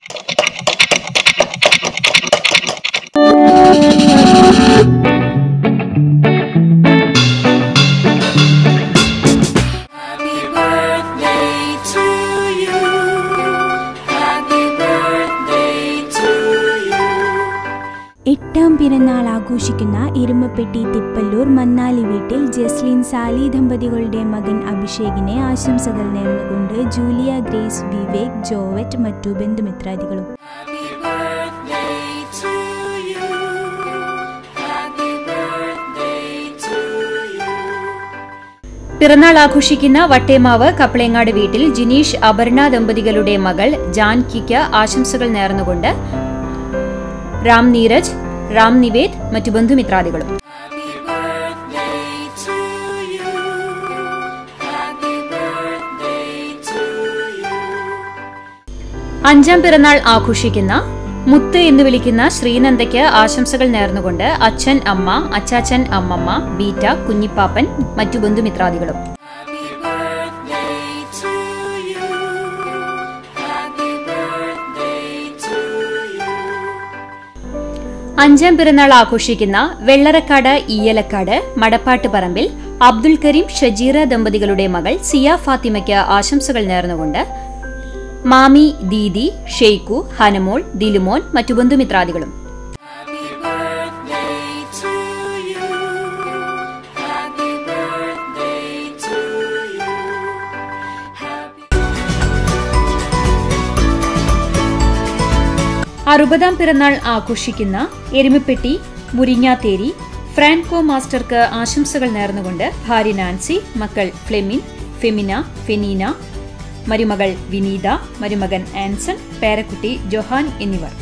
Happy birthday to you. Happy birthday to you. എട്ടാം പിറന്നാൾ ആഘോഷിക്കുന്ന ഇരുമപ്പെട്ടി തിപ്പല്ലൂർ മന്നാലി വീട്ടിൽ ജസ്ലിൻ സാലി ദമ്പതികളുടെ മകൻ അഭിഷേകിനെ ആശംസകൾ നേർന്നുകൊണ്ട് ജൂലിയ ഗ്രേസ് വിവേക് ജോവറ്റ് മറ്റു ബന്ധുമിത്രാദികളും Happy birthday to you. Happy birthday to you. പിറന്നാൾ ആഘോഷിക്കുന്ന വട്ടേമാവ് കപ്പളേങ്ങാട് വീട്ടിൽ ജിനീഷ് അപർണ ദമ്പതികളുടെ മകൾ ജാൻകിക്ക് ആശംസകൾ നേർന്നുകൊണ്ട് രാം നീരജ് രാം നിവേദ് മറ്റു ബന്ധുമിത്രാദികളും Happy birthday to you. Happy birthday to you. അഞ്ചാം പിറന്നാൾ ആഘോഷിക്കുന്ന മുത്ത് എന്ന് വിളിക്കുന്ന ശ്രീനന്ദയ്ക്ക് ആശംസകൾ നേർന്നുകൊണ്ട് അച്ഛൻ അമ്മ അച്ചാച്ചൻ അമ്മമ്മ ബീറ്റ കുഞ്ഞിപ്പാപ്പൻ മറ്റു ബന്ധുമിത്രാദികളും Happy birthday to you. Happy birthday to you. അഞ്ചാം പിറന്നാൾ ആഘോഷിക്കുന്ന വെള്ളറക്കാട് ഈയലക്കാട് മടപ്പാട്ട് പറമ്പിൽ അബ്ദുൽ കരീം ഷജീറ ദമ്പതികളുടെ മകൾ സിയ ഫാത്തിമയ്ക്ക് ആശംസകൾ നേർന്നുകൊണ്ട് മാമി ദീദി ഷെയ്ഖു ഹനമോൾ ദിലുമോൻ മറ്റു ബന്ധുമിത്രാദികളും Happy birthday to you. Happy birthday to you. Happy അറുപതാം പിറന്നാൾ ആഘോഷിക്കുന്ന എരുമപ്പെട്ടി മുരിങ്ങാത്തേരി ഫ്രാൻകോ മാസ്റ്റർക്ക് ആശംസകൾ നേർന്നുകൊണ്ട് ഭാര്യ നാൻസി മക്കൾ ഫ്ലെമിൻ ഫെമിന ഫെനീന മരുമകൾ വിനീത മരുമകൻ ആൻസൺ പേരക്കുട്ടി ജൊഹാൻ എന്നിവർ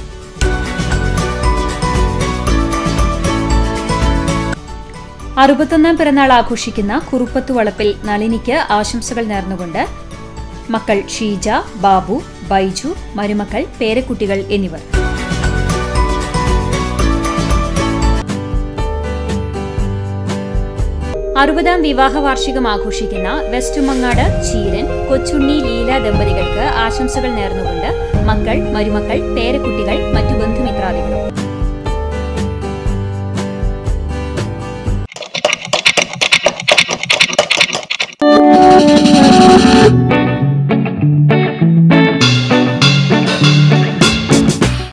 അറുപത്തൊന്നാം പിറന്നാൾ ആഘോഷിക്കുന്ന കുറുപ്പത്തു വളപ്പിൽ നളിനിക്ക് ആശംസകൾ നേർന്നുകൊണ്ട് മക്കൾ ഷീജ ബാബു ബൈജു മരുമക്കൾ പേരക്കുട്ടികൾ എന്നിവർ അറുപതാം വിവാഹ വാർഷികം ആഘോഷിക്കുന്ന വെസ്റ്റ് മങ്ങാട് ചീരൻ കൊച്ചുണ്ണി ലീല ദമ്പതികൾക്ക് ആശംസകൾ നേർന്നുകൊണ്ട് മക്കൾ മരുമക്കൾ പേരക്കുട്ടികൾ മറ്റു ബന്ധുമിത്രാദികളും